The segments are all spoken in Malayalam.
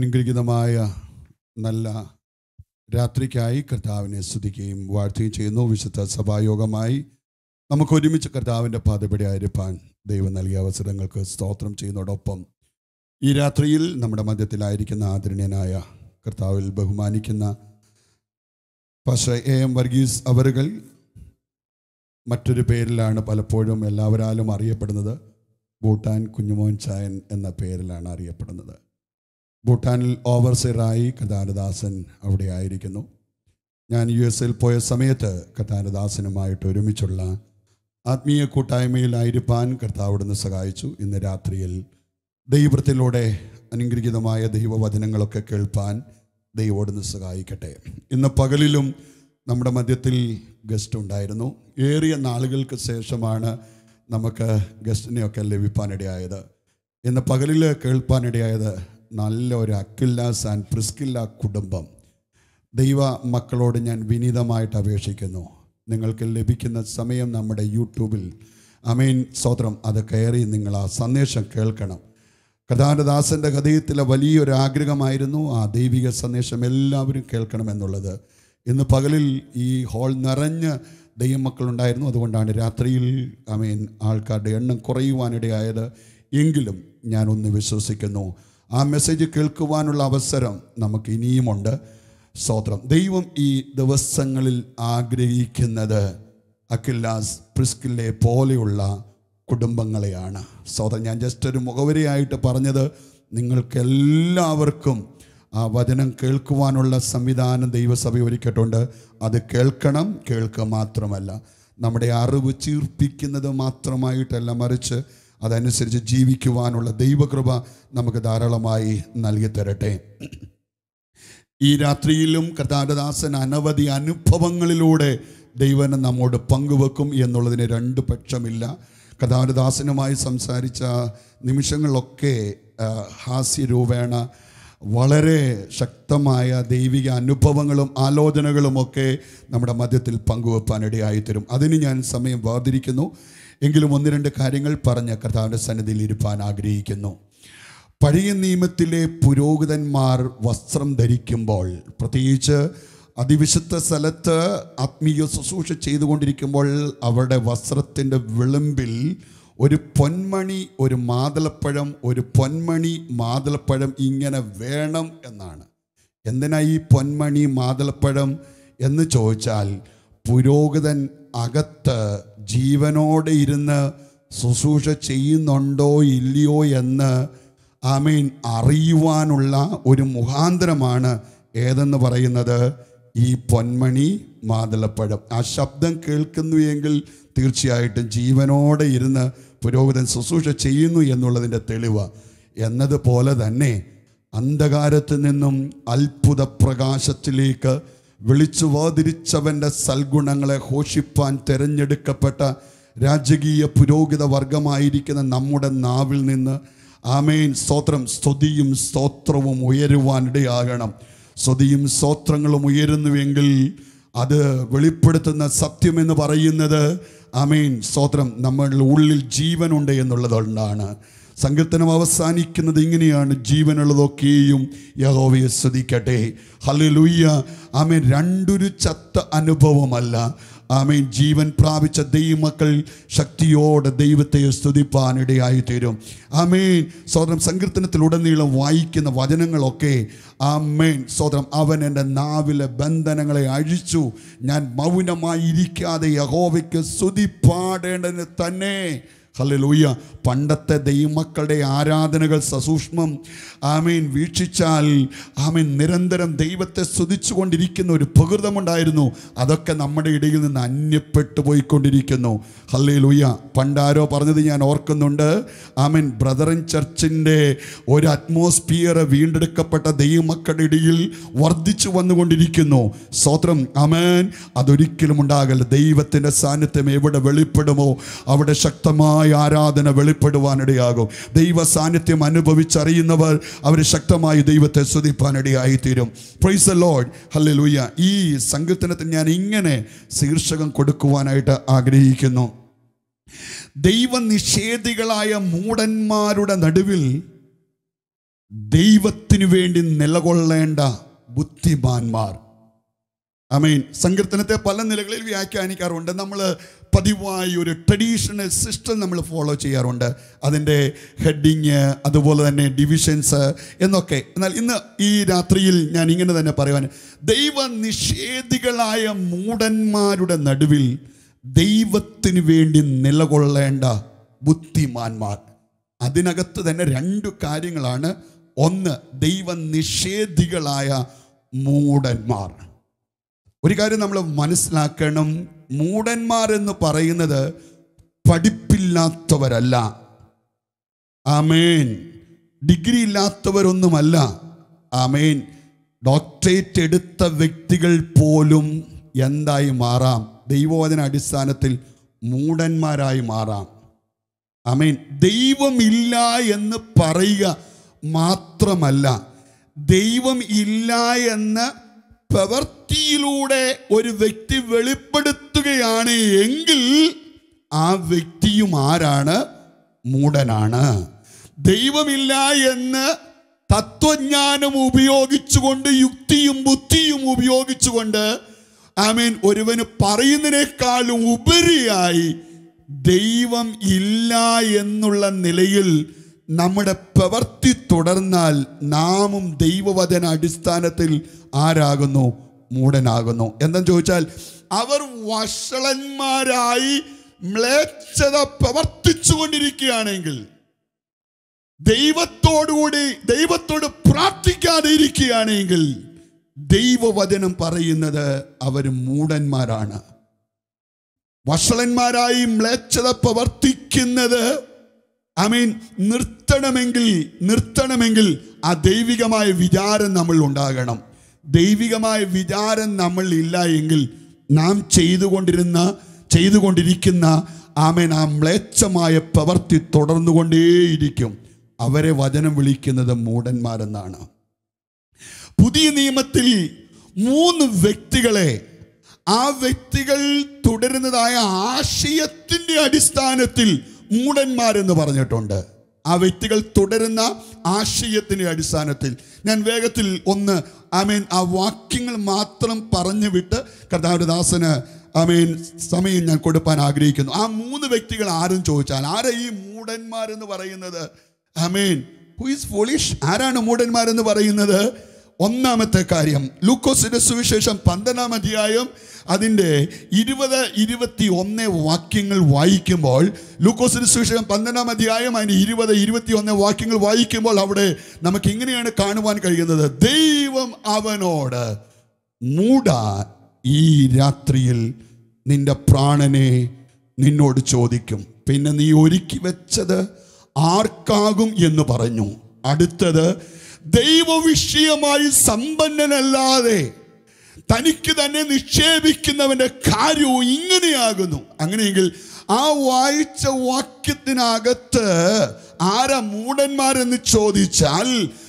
അനുഗ്രഹീതമായ നല്ല രാത്രിക്കായി കർത്താവിനെ സ്തുതിക്കുകയും വാഴ്ത്തുകയും ചെയ്യുന്നു വിശുദ്ധ സഭായോഗമായി നമുക്ക് ഒരുമിച്ച് കർത്താവിൻ്റെ പാതപടി ആയിരിക്കാൻ ദൈവം നൽകിയ അവസരങ്ങൾക്ക് സ്തോത്രം ചെയ്യുന്നതോടൊപ്പം ഈ രാത്രിയിൽ നമ്മുടെ മധ്യത്തിലായിരിക്കുന്ന ആദരണീയനായ കർത്താവിൽ ബഹുമാനിക്കുന്ന പശ എ എം വർഗീസ് അവറുകൾ മറ്റൊരു പേരിലാണ് പലപ്പോഴും എല്ലാവരാലും അറിയപ്പെടുന്നത് ഭൂട്ടാൻ കുഞ്ഞുമോൻ ചായൻ എന്ന പേരിലാണ് അറിയപ്പെടുന്നത് ഭൂട്ടാനിൽ ഓവർസിയറായി കഥാനദാസൻ അവിടെ ആയിരിക്കുന്നു ഞാൻ യു എസിൽ പോയ സമയത്ത് കഥാനദാസനുമായിട്ട് ഒരുമിച്ചുള്ള ആത്മീയ കൂട്ടായ്മയിലായിരിക്കാൻ കർത്താവിടുന്ന് സഹായിച്ചു ഇന്ന് രാത്രിയിൽ ദൈവത്തിലൂടെ അനുഗ്രഹീതമായ ദൈവവചനങ്ങളൊക്കെ കേൾപ്പാൻ ദൈവോടുന്ന് സഹായിക്കട്ടെ ഇന്ന് പകലിലും നമ്മുടെ മധ്യത്തിൽ ഗസ്റ്റ് ഉണ്ടായിരുന്നു ഏറിയ നാളുകൾക്ക് ശേഷമാണ് നമുക്ക് ഗസ്റ്റിനെയൊക്കെ ലഭിക്കാനിടയായത് ഇന്ന് പകലിൽ കേൾപ്പാനിടയായത് നല്ല ഒരു അക്കില്ലാസ് ആൻഡ് പ്രിസ്കില്ല കുടുംബം ദൈവ മക്കളോട് ഞാൻ വിനീതമായിട്ട് അപേക്ഷിക്കുന്നു നിങ്ങൾക്ക് ലഭിക്കുന്ന സമയം നമ്മുടെ യൂട്യൂബിൽ അമീൻ സ്വത്രം അത് കയറി നിങ്ങൾ ആ സന്ദേശം കേൾക്കണം കഥാനദാസൻ്റെ ഹൃദയത്തിലെ വലിയൊരു ആഗ്രഹമായിരുന്നു ആ ദൈവിക സന്ദേശം എല്ലാവരും കേൾക്കണമെന്നുള്ളത് ഇന്ന് പകലിൽ ഈ ഹാൾ നിറഞ്ഞ് ദൈവമക്കളുണ്ടായിരുന്നു അതുകൊണ്ടാണ് രാത്രിയിൽ അമീൻ ആൾക്കാരുടെ എണ്ണം കുറയുവാനിടയായത് എങ്കിലും ഞാനൊന്ന് വിശ്വസിക്കുന്നു ആ മെസ്സേജ് കേൾക്കുവാനുള്ള അവസരം നമുക്ക് ഇനിയുമുണ്ട് സ്തോത്രം ദൈവം ഈ ദിവസങ്ങളിൽ ആഗ്രഹിക്കുന്നത് അക്കില്ലാസ് പ്രിസ്കില്ലെ പോലെയുള്ള കുടുംബങ്ങളെയാണ് സ്തോത്രം ഞാൻ ജസ്റ്റ് ഒരു മുഖവരിയായിട്ട് പറഞ്ഞത് നിങ്ങൾക്കെല്ലാവർക്കും ആ വചനം കേൾക്കുവാനുള്ള സംവിധാനം ദൈവസഭ ഒരുക്കിയിട്ടുണ്ട് അത് കേൾക്കണം കേൾക്കുക മാത്രമല്ല നമ്മുടെ അറിവ് ചീർപ്പിക്കുന്നത് മാത്രമായിട്ടല്ല മറിച്ച് അതനുസരിച്ച് ജീവിക്കുവാനുള്ള ദൈവകൃപ നമുക്ക് ധാരാളമായി നൽകി തരട്ടെ ഈ രാത്രിയിലും കർത്താരദാസൻ അനവധി അനുഭവങ്ങളിലൂടെ ദൈവനെ നമ്മോട് പങ്കുവെക്കും എന്നുള്ളതിന് രണ്ട് പക്ഷമില്ല കഥാരദാസനുമായി സംസാരിച്ച നിമിഷങ്ങളിലൊക്കെ ആ, ഹാസ്യരൂപേണ വളരെ ശക്തമായ ദൈവിക അനുഭവങ്ങളും ആലോചനകളുമൊക്കെ നമ്മുടെ മധ്യത്തിൽ പങ്കുവെപ്പാനിടയായി തരും അതിന് ഞാൻ സമയം വേർതിരിക്കുന്നു എങ്കിലും ഒന്ന് രണ്ട് കാര്യങ്ങൾ പറഞ്ഞ് കർത്താവിൻ്റെ സന്നിധിയിൽ ഇരുപ്പാൻ ആഗ്രഹിക്കുന്നു പഴയ നിയമത്തിലെ പുരോഹിതന്മാർ വസ്ത്രം ധരിക്കുമ്പോൾ പ്രത്യേകിച്ച് അതിവിശുദ്ധ സ്ഥലത്ത് ആത്മീയ ശുശ്രൂഷ ചെയ്തുകൊണ്ടിരിക്കുമ്പോൾ അവരുടെ വസ്ത്രത്തിൻ്റെ വിളിമ്പിൽ ഒരു പൊന്മണി ഒരു മാതളപ്പഴം ഒരു പൊന്മണി മാതളപ്പഴം ഇങ്ങനെ വേണം എന്നാണ് എന്തിനാ ഈ പൊന്മണി മാതളപ്പഴം എന്ന് ചോദിച്ചാൽ പുരോഹിതൻ അകത്ത് ജീവനോടെ ഇരുന്ന് ശുശ്രൂഷ ചെയ്യുന്നുണ്ടോ ഇല്ലയോ എന്ന് ആമീൻ അറിയുവാനുള്ള ഒരു മുഖാന്തരമാണ് ഏതെന്ന് പറയുന്നത് ഈ പൊന്മണി മാതളപ്പഴം ആ ശബ്ദം കേൾക്കുന്നു എങ്കിൽ തീർച്ചയായിട്ടും ജീവനോടെ ഇരുന്ന് പുരോഹിതൻ ശുശ്രൂഷ ചെയ്യുന്നു എന്നുള്ളതിൻ്റെ തെളിവ് എന്നതുപോലെ തന്നെ അന്ധകാരത്തിൽ നിന്നും അത്ഭുത പ്രകാശത്തിലേക്ക് വിളിച്ചു വേതിരിച്ചവൻ്റെ സൽഗുണങ്ങളെ ഘോഷിപ്പാൻ തിരഞ്ഞെടുക്കപ്പെട്ട രാജകീയ പുരോഹിത വർഗമായിരിക്കുന്ന നമ്മുടെ നാവിൽ നിന്ന് ആമേൻ സ്തോത്രം സ്തുതിയും സ്തോത്രവും ഉയരുവാനിടയാകണം സ്തുതിയും സ്തോത്രങ്ങളും ഉയരുന്നുവെങ്കിൽ അത് വെളിപ്പെടുത്തുന്ന സത്യമെന്ന് പറയുന്നത് ആമേൻ സ്തോത്രം നമ്മളുടെ ഉള്ളിൽ ജീവനുണ്ട് എന്നുള്ളതുകൊണ്ടാണ് സങ്കീർത്തനം അവസാനിക്കുന്നത് ഇങ്ങനെയാണ് ജീവനുള്ളതൊക്കെയും യഹോവയെ സ്തുതിക്കട്ടെ ഹല്ലേലൂയ ആമേൻ രണ്ടൊരു ചത്ത അനുഭവമല്ല ആമേൻ ജീവൻ പ്രാപിച്ച ദൈവമക്കൾ ശക്തിയോടെ ദൈവത്തെ സ്തുതിപ്പാനിടയായി തീരും ആമേൻ സോദരം സങ്കീർത്തനത്തിലുടനീളം വായിക്കുന്ന വചനങ്ങളൊക്കെ ആമേൻ സോദരം അവൻ എൻ്റെ നാവിലെ ബന്ധനങ്ങളെ അഴിച്ചു ഞാൻ മൗനമായി ഇരിക്കാതെ യഹോവയ്ക്ക് സ്തുതി പാടേണ്ടതിന് തന്നെ ഹല്ലേലൂയ പണ്ടത്തെ ദൈവമക്കളുടെ ആരാധനകൾ സസൂക്ഷ്മം ആമീൻ വീക്ഷിച്ചാൽ ആമീൻ നിരന്തരം ദൈവത്തെ സ്തുതിച്ചു കൊണ്ടിരിക്കുന്ന ഒരു പ്രകൃതമുണ്ടായിരുന്നു അതൊക്കെ നമ്മുടെ ഇടയിൽ നിന്ന് അന്യപ്പെട്ടു പോയിക്കൊണ്ടിരിക്കുന്നു ഹല്ലേലൂയ പണ്ടാരോ പറഞ്ഞത് ഞാൻ ഓർക്കുന്നുണ്ട് ആമീൻ ബ്രദറൻ ചർച്ചിൻ്റെ ഒരു അറ്റ്മോസ്ഫിയർ വീണ്ടെടുക്കപ്പെട്ട ദൈവമക്കളുടെ ഇടയിൽ വർദ്ധിച്ചു വന്നുകൊണ്ടിരിക്കുന്നു സ്തോത്രം അമേൻ അതൊരിക്കലും ഉണ്ടാകല്ല ദൈവത്തിൻ്റെ സാന്നിധ്യം എവിടെ വെളിപ്പെടുമോ അവിടെ ശക്തമായ ആരാധന വെളിപ്പെടുവാനിടയാകും ദൈവ സാന്നിധ്യം അനുഭവിച്ചറിയുന്നവർ അവർ ശക്തമായി ദൈവത്തെ സ്തുതിപ്പാനിടയായി തീരും പ്രൈസ് ലോഡ് ഹല്ലേലൂയ ഈ സങ്കീർത്തനത്തിന് ഞാൻ ഇങ്ങനെ ശീർഷകം കൊടുക്കുവാനായിട്ട് ആഗ്രഹിക്കുന്നു ദൈവനിഷേധികളായ മൂടന്മാരുടെ നടുവിൽ ദൈവത്തിനു വേണ്ടി നിലകൊള്ളേണ്ട ബുദ്ധിമാന്മാർ അമീൻ സങ്കീർത്തനത്തെ പല നിലകളിൽ വ്യാഖ്യാനിക്കാറുണ്ട് നമ്മൾ പതിവായി ഒരു ട്രഡീഷണൽ സിസ്റ്റം നമ്മൾ ഫോളോ ചെയ്യാറുണ്ട് അതിൻ്റെ ഹെഡിങ് അതുപോലെ തന്നെ ഡിവിഷൻസ് എന്നൊക്കെ എന്നാൽ ഇന്ന് ഈ രാത്രിയിൽ ഞാൻ ഇങ്ങനെ തന്നെ പറയുവാൻ ദൈവനിഷേധികളായ മൂടന്മാരുടെ നടുവിൽ ദൈവത്തിന് വേണ്ടി നിലകൊള്ളേണ്ട ബുദ്ധിമാന്മാർ അതിനകത്ത് തന്നെ രണ്ട് കാര്യങ്ങളാണ് ഒന്ന് ദൈവനിഷേധികളായ മൂടന്മാർ ഒരു കാര്യം നമ്മൾ മനസ്സിലാക്കണം മൂടന്മാർ എന്ന് പറയുന്നത് പഠിപ്പില്ലാത്തവരല്ല ആമേൻ ഡിഗ്രി ഇല്ലാത്തവരൊന്നുമല്ല ആമേൻ ഡോക്ടറേറ്റ് എടുത്ത വ്യക്തികൾ പോലും എന്തായി മാറാം ദൈവവചന അടിസ്ഥാനത്തിൽ മൂടന്മാരായി മാറാം ആമേൻ ദൈവമില്ല എന്ന് പറയുക മാത്രമല്ല ദൈവം ഇല്ല എന്ന് പ്രവൃത്തിയിലൂടെ ഒരു വ്യക്തി വെളിപ്പെടുത്തുകയാണ് എങ്കിൽ ആ വ്യക്തിയും ആരാണ് മൂടനാണ് ദൈവമില്ല എന്ന് തത്വജ്ഞാനം ഉപയോഗിച്ചുകൊണ്ട് യുക്തിയും ബുദ്ധിയും ഉപയോഗിച്ചുകൊണ്ട് ആമീൻ ഒരുവന് പറയുന്നതിനേക്കാളും ഉപരിയായി ദൈവം ഇല്ല എന്നുള്ള നിലയിൽ നമ്മുടെ പ്രവൃത്തി തുടർന്നാൽ നാമും ദൈവവചന അടിസ്ഥാനത്തിൽ ആരാകുന്നു മൂടനാകുന്നു എന്തെന്ന് ചോദിച്ചാൽ അവർ വഷളന്മാരായി മ്ലേച്ഛത പ്രവർത്തിച്ചു കൊണ്ടിരിക്കുകയാണെങ്കിൽ ദൈവത്തോടുകൂടി ദൈവത്തോട് പ്രാർത്ഥിക്കാതെ ഇരിക്കുകയാണെങ്കിൽ ദൈവവചനം പറയുന്നത് അവർ മൂടന്മാരാണ് വഷളന്മാരായി മ്ലേച്ഛത പ്രവർത്തിക്കുന്നത് ഐ മീൻ നിർത്തണമെങ്കിൽ നിർത്തണമെങ്കിൽ ആ ദൈവികമായ വിചാരം നമ്മൾ ഉണ്ടാകണം ദൈവികമായ വിചാരം നമ്മൾ ഇല്ല എങ്കിൽ നാം ചെയ്തുകൊണ്ടിരുന്ന ചെയ്തുകൊണ്ടിരിക്കുന്ന ആമേൻ ആ മ്ലേച്ഛമായ പ്രവൃത്തി തുടർന്നുകൊണ്ടേയിരിക്കും അവരെ വചനം വിളിക്കുന്നത് മൂടന്മാരെന്നാണ് പുതിയ നിയമത്തിൽ മൂന്ന് വ്യക്തികളെ ആ വ്യക്തികൾ തുടരുന്നതായ ആശയത്തിന്റെ അടിസ്ഥാനത്തിൽ മൂടന്മാരെന്ന് പറഞ്ഞിട്ടുണ്ട് ആ വ്യക്തികൾ തുടരുന്ന ആശയത്തിന്റെ അടിസ്ഥാനത്തിൽ ഞാൻ വേഗത്തിൽ ഒന്ന് ആമേൻ ആ വാക്യങ്ങൾ മാത്രം പറഞ്ഞു വിട്ട് കർത്താവിന്റെ ദാസന് ആമേൻ സമയം ഞാൻ കൊടുക്കാൻ ആഗ്രഹിക്കുന്നു ആ മൂന്ന് വ്യക്തികൾ ആരും ചോദിച്ചാൽ ആരാ ഈ മൂടന്മാരെന്ന് പറയുന്നത് ആമേൻ ഹു ഈസ് ഫോളിഷ് ആരാണ് മൂടന്മാരെന്ന് പറയുന്നത് ഒന്നാമത്തെ കാര്യം ലൂക്കോസിന്റെ സുവിശേഷം പന്ത്രണ്ടാം അധ്യായം അതിൻ്റെ ഇരുപത് ഇരുപത്തി ഒന്ന് വാക്യങ്ങൾ വായിക്കുമ്പോൾ ലൂക്കോസിന്റെ സുവിശേഷം പന്ത്രണ്ടാം അധ്യായം അതിന് ഇരുപത് ഇരുപത്തി ഒന്ന് വാക്യങ്ങൾ വായിക്കുമ്പോൾ അവിടെ നമുക്ക് ഇങ്ങനെയാണ് കാണുവാൻ കഴിയുന്നത് ദൈവം അവനോട് മൂട ഈ രാത്രിയിൽ നിന്റെ പ്രാണനെ നിന്നോട് ചോദിക്കും പിന്നെ നീ ഒരുക്കി വെച്ചത് ആർക്കാകും എന്ന് പറഞ്ഞു അടുത്തത് ദൈവവിഷയമായി സമ്പന്നനല്ലാതെ തനിക്ക് തന്നെ നിക്ഷേപിക്കുന്നവന്റെ കാര്യവും ഇങ്ങനെയാകുന്നു അങ്ങനെയെങ്കിൽ ആ വായിച്ച വാക്യത്തിനകത്ത് ആരാ മൂടന്മാരെന്ന് ചോദിച്ചാൽ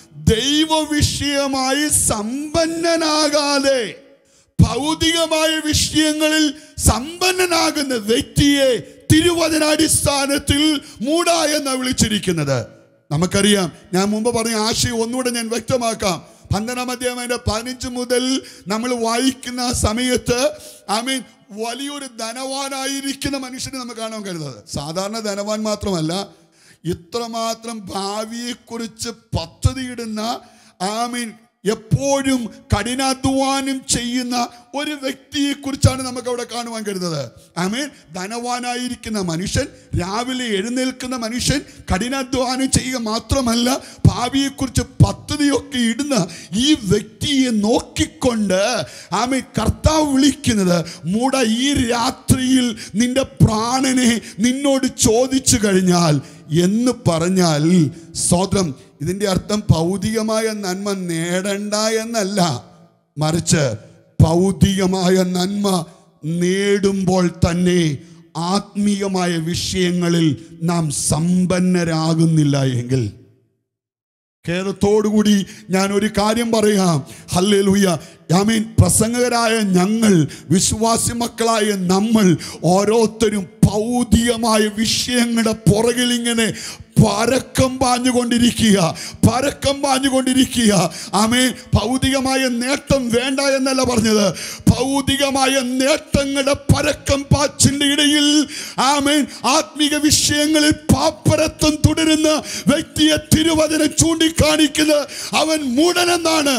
ദൈവവിഷയമായി സമ്പന്നനാകാതെ ഭൗതികമായ വിഷയങ്ങളിൽ സമ്പന്നനാകുന്ന വ്യക്തിയെ തിരുവചനാടിസ്ഥാനത്തിൽ മൂട എന്നാ വിളിച്ചിരിക്കുന്നത് നമുക്കറിയാം ഞാൻ മുമ്പ് പറഞ്ഞ ആശയം ഒന്നുകൂടെ ഞാൻ വ്യക്തമാക്കാം പന്ത്രണ്ടാം അധ്യായം അതിന്റെ പതിനഞ്ച് മുതൽ നമ്മൾ വായിക്കുന്ന സമയത്ത് ഐ മീൻ വലിയൊരു ധനവാനായിരിക്കുന്ന മനുഷ്യനെ നമുക്ക് കാണാൻ കഴിയുന്നത് സാധാരണ ധനവാൻ മാത്രമല്ല ഇത്രമാത്രം ഭാവിയെക്കുറിച്ച് പദ്ധതിയിടുന്ന ഐ മീൻ എപ്പോഴും കഠിനാധ്വാനം ചെയ്യുന്ന ഒരു വ്യക്തിയെ കുറിച്ചാണ് നമുക്ക് അവിടെ കാണുവാൻ കഴിയുന്നത് ആമേൻ ധനവാനായിരിക്കുന്ന മനുഷ്യൻ രാവിലെ എഴുന്നേൽക്കുന്ന മനുഷ്യൻ കഠിനാധ്വാനം ചെയ്യുക മാത്രമല്ല ഭാവിയെക്കുറിച്ച് പദ്ധതിയൊക്കെ ഇടുന്ന ഈ വ്യക്തിയെ നോക്കിക്കൊണ്ട് ആമേ കർത്താവ് വിളിക്കുന്നത് മൂട ഈ രാത്രിയിൽ നിന്റെ പ്രാണനെ നിന്നോട് ചോദിച്ചു കഴിഞ്ഞാൽ എന്ന് പറഞ്ഞാൽ സ്വതം ഇതിൻ്റെ അർത്ഥം ഭൗതികമായ നന്മ നേടണ്ട എന്നല്ല മറിച്ച് ഭൗതികമായ നന്മ നേടുമ്പോൾ തന്നെ ആത്മീയമായ വിഷയങ്ങളിൽ നാം സമ്പന്നരാകുന്നില്ല എങ്കിൽ ഖേദത്തോടുകൂടി ഞാൻ ഒരു കാര്യം പറയാം ഹല്ലേലൂയ ആമീൻ പ്രസംഗകരായ ഞങ്ങൾ വിശ്വാസി മക്കളായ നമ്മൾ ഓരോരുത്തരും ഭൗതികമായ വിഷയങ്ങളുടെ പുറകിൽ ഇങ്ങനെ പരക്കം പാഞ്ഞുകൊണ്ടിരിക്കുക പരക്കം പാഞ്ഞുകൊണ്ടിരിക്കുക ആമേ ഭൗതികമായ നേട്ടം വേണ്ട എന്നല്ല പറഞ്ഞത് ഭൗതികമായ നേട്ടങ്ങളുടെ പരക്കം പാച്ചിന്റെ ഇടയിൽ ആമേൻ ആത്മീക വിഷയങ്ങളിൽ പാപ്പരത്വം തുടരുന്ന വ്യക്തിയെ തിരുവചനം ചൂണ്ടിക്കാണിക്കുന്നത് അവൻ മൂടനെന്നാണ്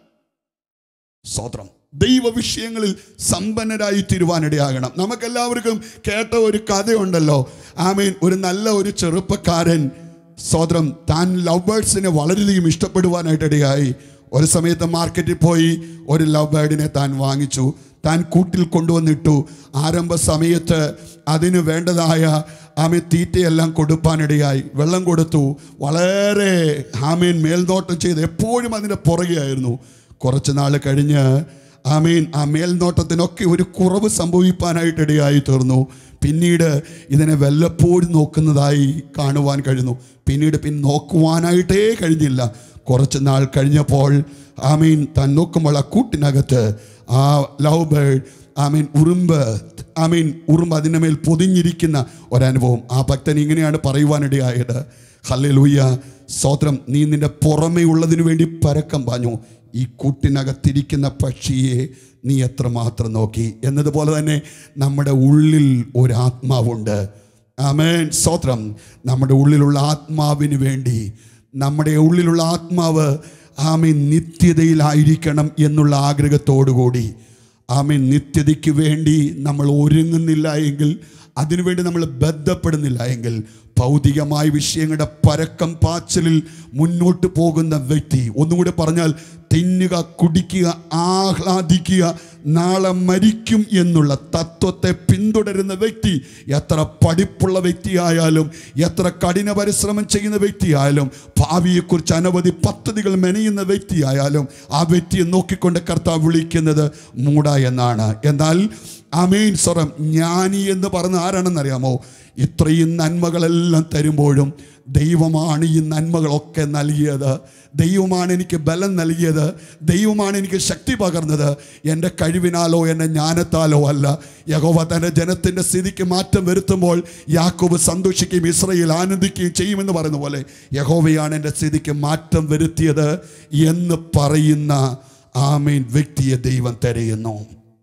സ്വത്രം ദൈവ വിഷയങ്ങളിൽ സമ്പന്നരായി തീരുവാനിടയാകണം നമുക്കെല്ലാവർക്കും കേട്ട ഒരു കഥയുണ്ടല്ലോ ആമീൻ ഒരു നല്ല ഒരു ചെറുപ്പക്കാരൻ സ്വതന്ത്രം താൻ ലവ് ബേർഡ്സിനെ വളരെയധികം ഇഷ്ടപ്പെടുവാനായിട്ട് ഇടയായി ഒരു സമയത്ത് മാർക്കറ്റിൽ പോയി ഒരു ലവ് ബേർഡിനെ താൻ വാങ്ങിച്ചു താൻ കൂട്ടിൽ കൊണ്ടുവന്നിട്ടു ആരംഭ സമയത്ത് അതിന് വേണ്ടതായ ആമീൻ തീറ്റയെല്ലാം കൊടുപ്പാനിടയായി വെള്ളം കൊടുത്തു വളരെ ആമീൻ മേൽനോട്ടം ചെയ്ത് എപ്പോഴും അതിൻ്റെ പുറകെയായിരുന്നു കുറച്ച് നാൾ കഴിഞ്ഞ് ആമീൻ ആ മേൽനോട്ടത്തിനൊക്കെ ഒരു കുറവ് സംഭവിപ്പാനായിട്ട് ഇടയായി തീർന്നു പിന്നീട് ഇതിനെ വല്ലപ്പോഴും നോക്കുന്നതായി കാണുവാൻ കഴിഞ്ഞു പിന്നീട് പിന്നെ നോക്കുവാനായിട്ടേ കഴിഞ്ഞില്ല കുറച്ച് നാൾ കഴിഞ്ഞപ്പോൾ ആമീൻ താൻ നോക്കുമ്പോൾ ആ കൂട്ടിനകത്ത് ആ ലവ് ബേർഡ് ആമീൻ ഉറുമ്പ് ആമീൻ ഉറുമ്പ് അതിൻ്റെ മേൽ പൊതിഞ്ഞിരിക്കുന്ന ഒരനുഭവം ആ ഭക്തൻ ഇങ്ങനെയാണ് പറയുവാനിടയായത് ഹല്ലേലൂയ സ്വത്രം നീ നിന്റെ പുറമേ ഉള്ളതിനു വേണ്ടി പരക്കം പാഞ്ഞു ഈ കൂട്ടിനകത്തിരിക്കുന്ന പക്ഷിയെ നീ എത്രമാത്രം നോക്കി എന്നതുപോലെ തന്നെ നമ്മുടെ ഉള്ളിൽ ഒരു ആത്മാവുണ്ട് ആമേൻ സ്തോത്രം നമ്മുടെ ഉള്ളിലുള്ള ആത്മാവിന് വേണ്ടി നമ്മുടെ ഉള്ളിലുള്ള ആത്മാവ് ആമീൻ നിത്യതയിലായിരിക്കണം എന്നുള്ള ആഗ്രഹത്തോടുകൂടി ആമീൻ നിത്യതയ്ക്ക് വേണ്ടി നമ്മൾ ഒരുങ്ങുന്നില്ല എങ്കിൽ അതിനുവേണ്ടി നമ്മൾ ബന്ധപ്പെടുന്നില്ല എങ്കിൽ ഭൗതികമായ വിഷയങ്ങളുടെ പരക്കം പാച്ചലിൽ മുന്നോട്ട് പോകുന്ന വ്യക്തി ഒന്നുകൂടി പറഞ്ഞാൽ തിന്നുക കുടിക്കുക ആഹ്ലാദിക്കുക നാളെ മരിക്കും എന്നുള്ള തത്വത്തെ പിന്തുടരുന്ന വ്യക്തി എത്ര പഠിപ്പുള്ള വ്യക്തിയായാലും എത്ര കഠിന പരിശ്രമം ചെയ്യുന്ന വ്യക്തിയായാലും ഭാവിയെക്കുറിച്ച് അനവധി പദ്ധതികൾ മെനയുന്ന വ്യക്തിയായാലും ആ വ്യക്തിയെ നോക്കിക്കൊണ്ട് കർത്താവ് വിളിക്കുന്നത് മൂട എന്നാണ് എന്നാൽ അമേൻ സ്വരം ജ്ഞാനി എന്ന് പറഞ്ഞ ആരാണെന്നറിയാമോ ഇത്രയും നന്മകളെല്ലാം തരുമ്പോഴും ദൈവമാണ് ഈ നന്മകളൊക്കെ നൽകിയത് ദൈവമാണ് എനിക്ക് ബലം നൽകിയത് ദൈവമാണ് എനിക്ക് ശക്തി പകർന്നത് എൻ്റെ കഴിവിനാലോ എൻ്റെ ജ്ഞാനത്താലോ അല്ല യഹോവ തൻ്റെ ജനത്തിൻ്റെ സ്ഥിതിക്ക് മാറ്റം വരുത്തുമ്പോൾ യാക്കോബ് സന്തോഷിക്കുകയും ഇസ്രയേൽ ആനന്ദിക്കുകയും ചെയ്യുമെന്ന് പറയുന്ന പോലെ യഹോവയാണ് എൻ്റെ സ്ഥിതിക്ക് മാറ്റം വരുത്തിയത് എന്ന് പറയുന്ന ആമീൻ വ്യക്തിയെ ദൈവം തിരയുന്നു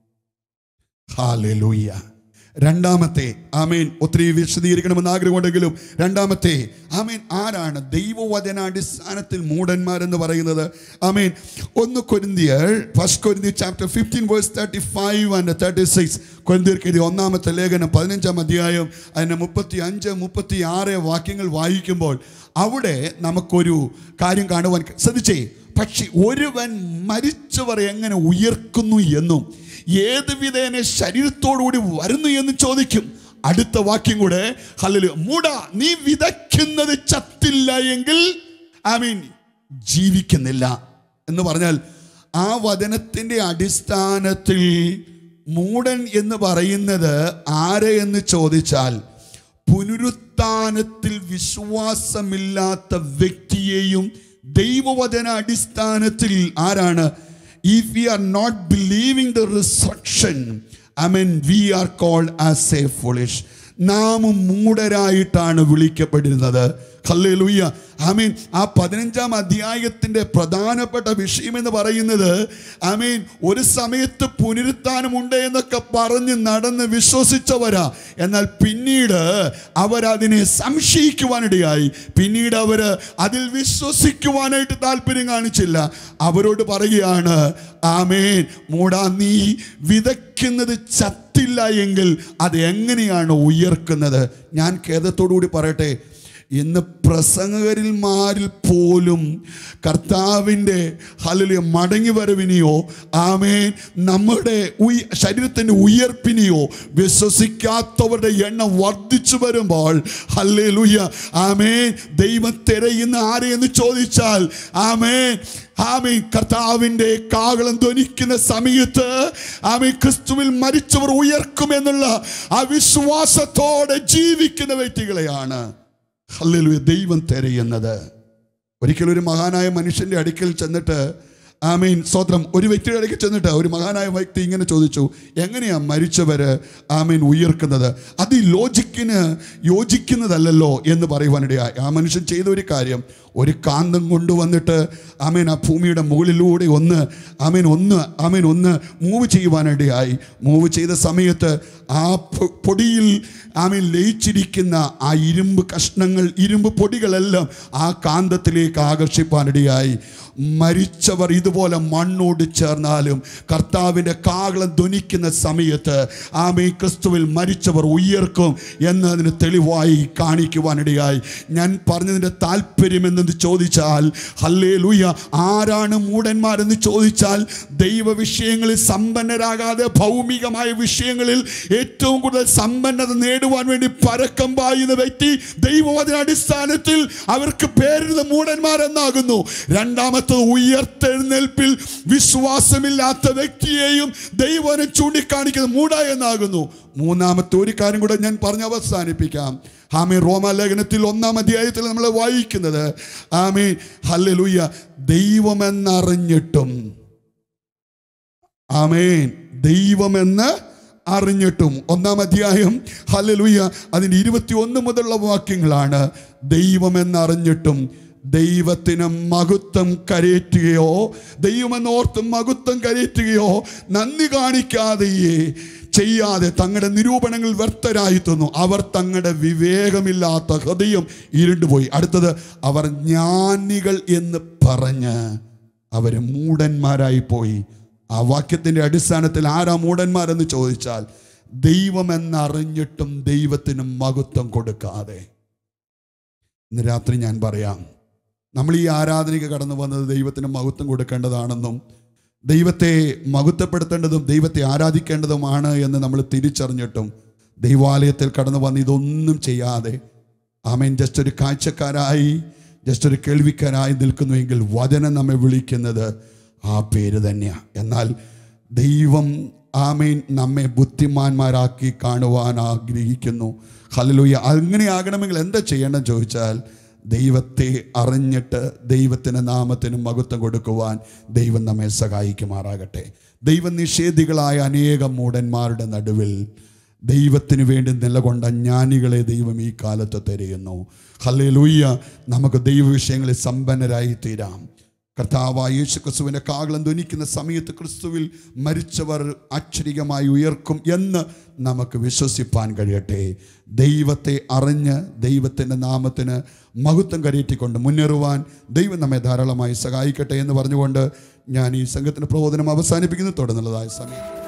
ഹാലൂയ്യ രണ്ടാമത്തെ ആമേൻ ഒത്തിരി വിശദീകരിക്കണമെന്ന് ആഗ്രഹമുണ്ടെങ്കിലും രണ്ടാമത്തെ ആമേൻ ആരാണ് ദൈവവചനാടിസ്ഥാനത്തിൽ മൂടന്മാരെന്ന് പറയുന്നത് ആമേൻ ഒന്ന് കൊരിന്തിയർ ഫസ്റ്റ് കൊരിന്തി chapter fifteen verse thirty five and thirty six കൊരിന്തിയർക്ക് ഒന്നാമത്തെ ലേഖനം പതിനഞ്ചാം അധ്യായം അതിൻ്റെ മുപ്പത്തി അഞ്ച് മുപ്പത്തി ആറ് വാക്യങ്ങൾ വായിക്കുമ്പോൾ അവിടെ നമുക്കൊരു കാര്യം കാണുവാൻ ശ്രദ്ധിച്ചേ പക്ഷെ ഒരുവൻ മരിച്ചവർ എങ്ങനെ ഉയർക്കുന്നു എന്നും ഏത് വിധേന ശരീരത്തോടുകൂടി വരുന്നു എന്ന് ചോദിക്കും അടുത്ത വാക്യം കൂടെ ഹല്ലേലൂയ മൂട നീ വിതയ്ക്കുന്നത് ചത്തില്ല എങ്കിൽ ഐ മീൻ ജീവിക്കുന്നില്ല എന്ന് പറഞ്ഞാൽ ആ വചനത്തിൻ്റെ അടിസ്ഥാനത്തിൽ മൂടൻ എന്ന് പറയുന്നത് ആരെ എന്ന് ചോദിച്ചാൽ പുനരുത്ഥാനത്തിൽ വിശ്വാസമില്ലാത്ത വ്യക്തിയെയും ദൈവവചന അടിസ്ഥാനത്തിൽ ആരാണ് if we are not believing the restriction I mean we are called as a foolish നാം മൂഢരായിട്ടാണ് വിളിക്കപ്പെടുന്നത് ഹല്ലേലൂയ ഐ മീൻ ആ പതിനഞ്ചാം അധ്യായത്തിൻ്റെ പ്രധാനപ്പെട്ട വിഷയം എന്ന് പറയുന്നത് ഐ മീൻ ഒരു സമയത്ത് പുനരുത്ഥാനമുണ്ട് എന്നൊക്കെ പറഞ്ഞ് നടന്ന് വിശ്വസിച്ചവരാ എന്നാൽ പിന്നീട് അവരതിനെ സംശയിക്കുവാനിടയായി പിന്നീട് അവർ അതിൽ വിശ്വസിക്കുവാനായിട്ട് താല്പര്യം കാണിച്ചില്ല അവരോട് പറയുകയാണ് ആമേൻ മൂടാ നീ വിതയ്ക്കുന്നത് ചത്തില്ല എങ്കിൽ അത് എങ്ങനെയാണ് ഉയർക്കുന്നത് ഞാൻ ഖേദത്തോടു കൂടി പറയട്ടെ ഇന്ന് പ്രസംഗകരിൽമാരിൽ പോലും കർത്താവിൻ്റെ ഹലിയ മടങ്ങി വരവിനെയോ ആമേൻ നമ്മുടെ ഉയ ശരീരത്തിൻ്റെ ഉയർപ്പിനെയോ വിശ്വസിക്കാത്തവരുടെ എണ്ണം വർദ്ധിച്ചു വരുമ്പോൾ ഹല്ലേ ലുയ്യ ആമേൻ ദൈവം തിരയുന്ന ആരെയെന്ന് ചോദിച്ചാൽ ആമേൻ ആമീൻ കർത്താവിൻ്റെ കാകളം ധ്വനിക്കുന്ന സമയത്ത് ആമീൻ ക്രിസ്തുവിൽ മരിച്ചവർ ഉയർക്കുമെന്നുള്ള ആ വിശ്വാസത്തോടെ ജീവിക്കുന്ന വ്യക്തികളെയാണ് ഹല്ലേലൂയ ദൈവം തിരയുന്നത് ഒരിക്കലും ഒരു മഹാനായ മനുഷ്യൻ്റെ അടുക്കൽ ചെന്നിട്ട് ആമീൻ സ്വത്രം ഒരു വ്യക്തിയുടെ ഇടയ്ക്ക് ചെന്നിട്ട് ഒരു മഹാനായ വ്യക്തി ഇങ്ങനെ ചോദിച്ചു എങ്ങനെയാ മരിച്ചവര് ആമീൻ ഉയർക്കുന്നത് അത് ഈ ലോജിക്കിന് യോജിക്കുന്നതല്ലല്ലോ എന്ന് പറയുവാനിടയായി ആ മനുഷ്യൻ ചെയ്ത ഒരു കാര്യം ഒരു കാന്തം കൊണ്ടുവന്നിട്ട് ആമീൻ ആ ഭൂമിയുടെ മുകളിലൂടെ ഒന്ന് ആമീൻ ഒന്ന് ആമീൻ ഒന്ന് മൂവ് ചെയ്യുവാനിടയായി മൂവ് ചെയ്ത സമയത്ത് ആ പൊ- പൊടിയിൽ ആമീൻ ലയിച്ചിരിക്കുന്ന ആ ഇരുമ്പ് കഷ്ണങ്ങൾ ഇരുമ്പ് പൊടികളെല്ലാം ആ കാന്തത്തിലേക്ക് ആകർഷിപ്പാനിടയായി മരിച്ചവർ ഇതുപോലെ മണ്ണോട് ചേർന്നാലും കർത്താവിൻ്റെ കാകളം ധ്വനിക്കുന്ന സമയത്ത് ആമേ ക്രിസ്തുവിൽ മരിച്ചവർ ഉയർക്കും എന്നതിന് തെളിവായി കാണിക്കുവാനിടയായി ഞാൻ പറഞ്ഞതിൻ്റെ താല്പര്യം എന്നത് ചോദിച്ചാൽ ഹല്ലേ ലൂയ ആരാണ് മൂടന്മാരെന്ന് ചോദിച്ചാൽ ദൈവ വിഷയങ്ങളിൽ സമ്പന്നരാകാതെ ഭൗമികമായ വിഷയങ്ങളിൽ ഏറ്റവും കൂടുതൽ സമ്പന്നത നേടുവാൻ വേണ്ടി പരക്കം പായുന്ന വ്യക്തി ദൈവവചന അടിസ്ഥാനത്തിൽ അവർക്ക് പേരുന്ന മൂടന്മാരെന്നാകുന്നു രണ്ടാമത്തത് ഉയർത്തെഴുന്നേൽപ്പിൽ വിശ്വാസമില്ലാത്ത വ്യക്തിയെയും ദൈവനെ ചൂണ്ടിക്കാണിക്കുന്ന മൂട എന്നാകുന്നു മൂന്നാമത്തെ ഒരു കാര്യം കൂടെ ഞാൻ പറഞ്ഞ് അവസാനിപ്പിക്കാം ആമേ റോമാലേഖനത്തിൽ ഒന്നാം അധ്യായത്തിൽ നമ്മൾ വായിക്കുന്നത് ആമേ ഹല്ലേലൂയ ദൈവമെന്നറിഞ്ഞിട്ടും ആമേൻ ദൈവമെന്ന് അറിഞ്ഞിട്ടും ഒന്നാം അധ്യായം ഹല്ലേലൂയ അതിൻ്റെ ഇരുപത്തി ഒന്ന് മുതലുള്ള വാക്യങ്ങളാണ് ദൈവമെന്നറിഞ്ഞിട്ടും ദൈവത്തിന് മഹത്വം കരയറ്റുകയോ ദൈവമെന്നോർത്ത് മഹത്വം കരയറ്റുകയോ നന്ദി കാണിക്കാതെയേ ചെയ്യാതെ തങ്ങളുടെ നിരൂപണങ്ങൾ വ്യർത്ഥരായിത്തുന്നു അവർ തങ്ങളുടെ വിവേകമില്ലാത്ത ഹൃദയം ഇരുണ്ടുപോയി അടുത്തത് അവർ ജ്ഞാനികൾ എന്ന് പറഞ്ഞ് അവർ മൂടന്മാരായി പോയി ആ വാക്യത്തിൻ്റെ അടിസ്ഥാനത്തിൽ ആരാ മൂടന്മാരെന്ന് ചോദിച്ചാൽ ദൈവമെന്നറിഞ്ഞിട്ടും ദൈവത്തിന് മഹത്വം കൊടുക്കാതെ ഇന്ന് രാത്രി ഞാൻ പറയാം നമ്മൾ ഈ ആരാധനയ്ക്ക് കടന്നു വന്നത് ദൈവത്തിന് മഹത്വം കൊടുക്കേണ്ടതാണെന്നും ദൈവത്തെ മഹത്വപ്പെടുത്തേണ്ടതും ദൈവത്തെ ആരാധിക്കേണ്ടതുമാണ് എന്ന് നമ്മൾ തിരിച്ചറിഞ്ഞിട്ടും ദൈവാലയത്തിൽ കടന്നു വന്ന് ഇതൊന്നും ചെയ്യാതെ ആമേൻ ജസ്റ്റ് ഒരു കാഴ്ചക്കാരായി ജസ്റ്റ് ഒരു കേൾവിക്കാരായി നിൽക്കുന്നുവെങ്കിൽ വചനം നമ്മെ വിളിക്കുന്നത് ആ പേര് തന്നെയാണ് എന്നാൽ ദൈവം ആമേൻ നമ്മെ ബുദ്ധിമാന്മാരാക്കി കാണുവാൻ ആഗ്രഹിക്കുന്നു ഹല്ലേലൂയ അങ്ങനെ ആകണമെങ്കിൽ എന്താ ചെയ്യണം ചോദിച്ചാൽ ദൈവത്തെ അറിഞ്ഞിട്ട് ദൈവത്തിൻ്റെ നാമത്തിന് മഹത്വം കൊടുക്കുവാൻ ദൈവം നമ്മെ സഹായിക്കുമാറാകട്ടെ ദൈവനിഷേധികളായ അനേകം മൂടന്മാരുടെ നടുവിൽ ദൈവത്തിന് വേണ്ടി നിലകൊണ്ട ജ്ഞാനികളെ ദൈവം ഈ കാലത്ത് തിരയുന്നു ഹല്ലേലൂയ്യ നമുക്ക് ദൈവവിഷയങ്ങളിൽ സമ്പന്നരായി തീരാം കർത്താവായ യേശു ക്രിസ്തുവിൻ്റെ കാകളം ധ്വനിക്കുന്ന സമയത്ത് ക്രിസ്തുവിൽ മരിച്ചവർ ആശ്ചര്യമായി ഉയർക്കും എന്ന് നമുക്ക് വിശ്വസിപ്പാൻ കഴിയട്ടെ ദൈവത്തെ അറിഞ്ഞ് ദൈവത്തിൻ്റെ നാമത്തിന് മഹത്വം കരയറ്റിക്കൊണ്ട് മുന്നേറുവാൻ ദൈവം നമ്മെ ധാരാളമായി സഹായിക്കട്ടെ എന്ന് പറഞ്ഞുകൊണ്ട് ഞാൻ ഈ സംഘത്തിൻ്റെ പ്രബോധനം അവസാനിപ്പിക്കുന്നു തുടർന്നുള്ളതായ സമയം